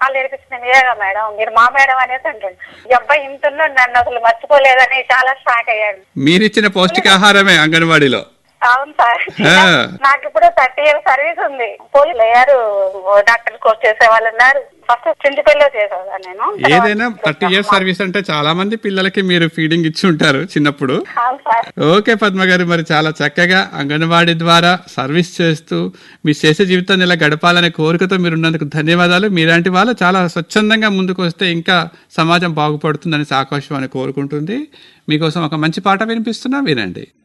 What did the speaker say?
వాళ్ళు నేర్పించిన మీరేగా మేడం మీరు మా మేడం అనేసి అంటాడు ఈ అబ్బాయి ఇంత ఉన్నాడు నన్ను అసలు మర్చిపోలేదని చాలా షాక్ అయ్యాడు మీరిచ్చిన పౌష్టికాహారమే అంగన్వాడీలో అవును సార్ ఆ. నాకు ఇప్పుడు థర్టీ ఇయర్స్ సర్వీస్ ఉంది పోలీసులు అయ్యారు డాక్టర్ కోర్స్ చేసే వాళ్ళు ఉన్నారు ఫస్ట్ చింటిపల్లిలో చేసేదాన్ని నేను ఏదైనా థర్టీ ఇయర్స్ సర్వీస్ అంటే చాలా మంది పిల్లలకి మీరు ఫీడింగ్ ఇచ్చి ఉంటారు చిన్నప్పుడు అవును సార్ ఓకే పద్మ గారు మరి చాలా చక్కగా అంగన్వాడీ ద్వారా సర్వీస్ చేస్తూ మీ చేసే జీవితాన్ని ఇలా గడపాలనే కోరికతో మీరు ఉన్నందుకు ధన్యవాదాలు మీలాంటి వాళ్ళు చాలా స్వచ్ఛందంగా ముందుకు వస్తే ఇంకా సమాజం బాగుపడుతుందని ఆకాశవాణి కోరుకుంటుంది మీకోసం ఒక మంచి పాట వినిపిస్తున్నా వినండి